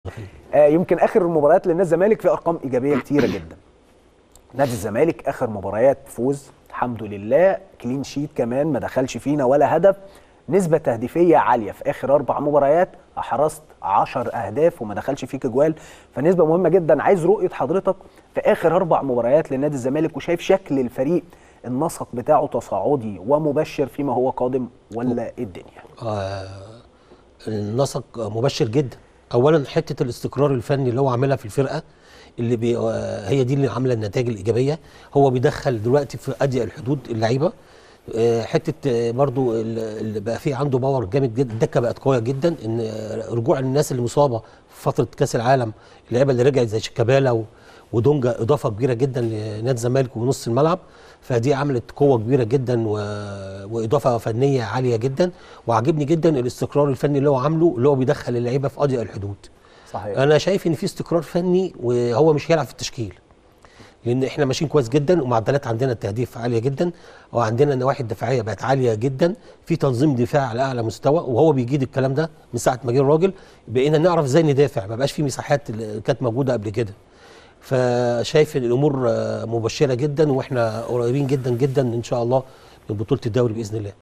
آه يمكن اخر المباريات للنادي الزمالك في ارقام ايجابيه كتيره جدا نادي الزمالك اخر مباريات فوز الحمد لله كلين شيت كمان ما دخلش فينا ولا هدف نسبة تهديفية عالية في آخر أربع مباريات أحرزت 10 أهداف وما دخلش فيك جوال فنسبة مهمة جدا عايز رؤية حضرتك في آخر أربع مباريات لنادي الزمالك وشايف شكل الفريق النسق بتاعه تصاعدي ومبشر فيما هو قادم ولا إيه الدنيا؟ آه النسق مبشر جدا اولا حته الاستقرار الفني اللي هو عاملها في الفرقه اللي بي آه هي دي اللي عامله النتائج الايجابيه هو بيدخل دلوقتي في اضيق الحدود اللعيبه آه حته آه برضو اللي بقى في عنده باور جامد جدا الدكه بقت قويه جدا ان رجوع الناس اللي مصابه في فتره كاس العالم اللعيبه اللي رجعت زي شيكابالا ودونجا اضافه كبيره جدا لنادي الزمالك ونص الملعب فدي عملت قوه كبيره جدا و... واضافه فنيه عاليه جدا وعجبني جدا الاستقرار الفني اللي هو عامله اللي هو بيدخل اللعيبه في اضيق الحدود صحيح انا شايف ان في استقرار فني وهو مش هيلعب في التشكيل لان احنا ماشيين كويس جدا ومعدلات عندنا التهديف عاليه جدا وعندنا النواحي الدفاعيه بقت عاليه جدا في تنظيم دفاع على اعلى مستوى وهو بيجيد الكلام ده من ساعه ما جه الراجل بقينا نعرف ازاي ندافع ما بقاش في مساحات اللي كانت موجوده قبل كده فشايف ان الامور مبشره جدا واحنا قريبين جدا جدا ان شاء الله من بطوله الدوري باذن الله